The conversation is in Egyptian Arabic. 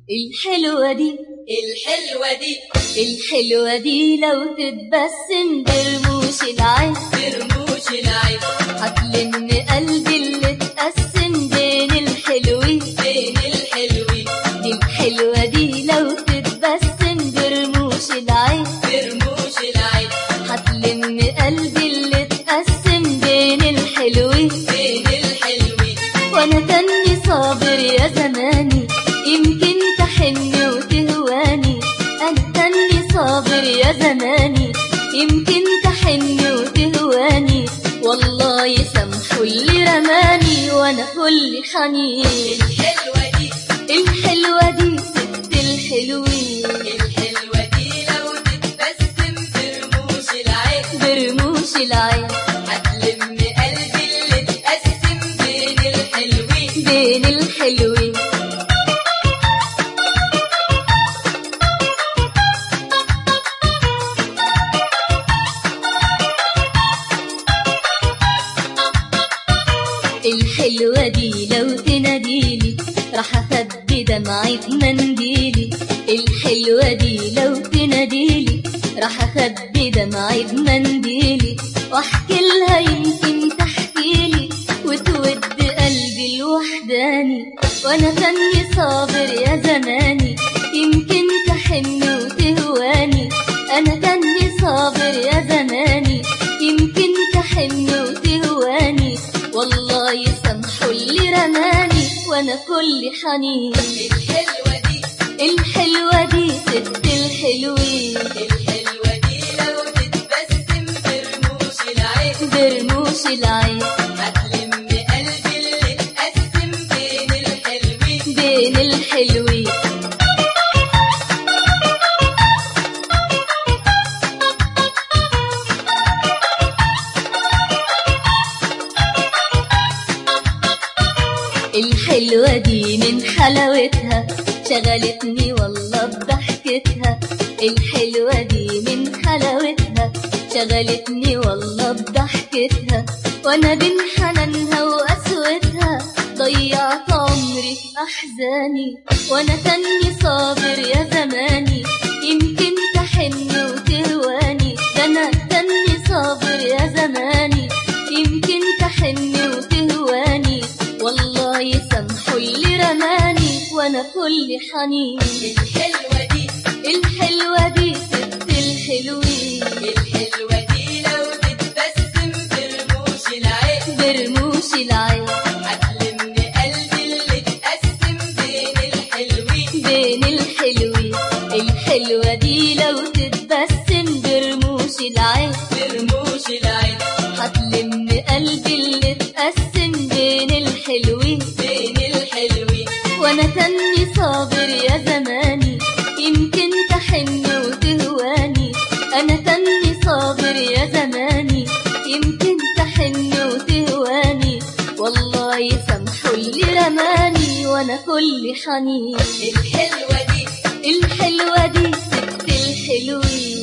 الحلوة دي الحلوة دي الحلوة دي لو تتبسم برموش العين برموش العين هتلم قلبي اللي اتقسم بين الحلوين بين الحلوين دي الحلوة دي لو تتبسم برموش العين برموش العين هتلم قلبي اللي اتقسم بين الحلوين بين الحلوين وانا تاني صابر يا زماني يمكن تحن وتهواني انا تاني صابر يا زماني يمكن تحن وتهواني والله يسامحوا اللي رماني وانا كل حنين الحلوة دي الحلوة دي ست الحلوين الحلوة دي لو تتبسم برموش العين برموش العين هتلم قلبي اللي اتقسم بين الحلوين بين الحلوين الحلوة دي لو تناديلي راح أخبي دمعي بمنديلي الحلوة دي لو تناديلي راح أخبي دمعي بمنديلي وأحكي لها يمكن تحكيلي وتود قلبي الوحداني وأنا تاني صابر يا زماني يمكن تحن وتهواني أنا تاني صابر يا زماني يمكن تحن وتهواني والله يسامحوا اللي رماني وانا كل حنين الحلوة دي الحلوة دي ست الحلوين الحلوة دي لو تتبسم برموش العين برموش العين هتلم قلبي اللي اتقسم بين الحلوين بين الحلوين الحلوة دي من حلاوتها شغلتني والله بضحكتها الحلوة دي من حلاوتها شغلتني والله بضحكتها وانا بين حنانها وقسوتها ضيعت عمري في احزاني وانا تاني صابر يا زماني يمكن تحن وتهواني ده انا تاني صابر يا زماني يمكن تحن وتهواني والله يسامحوا اللي رماني وانا كل حنين الحلوة دي الحلوة دي ست الحلوين الحلوة دي لو تتبسم برموش العين برموش العين هتلم قلبي اللي اتقسم بين الحلوين بين الحلوين الحلوة دي لو تتبسم برموش العين برموش العين هتلم قلبي اللي اتقسم بين الحلوين بين الحلوين وانا تاني صابر يا زماني يمكن تحن وتهواني انا تاني صابر يا زماني يمكن تحن وتهواني والله يسامحوا اللي رماني وانا كل حنين الحلوة دي الحلوة دي ست الحلوين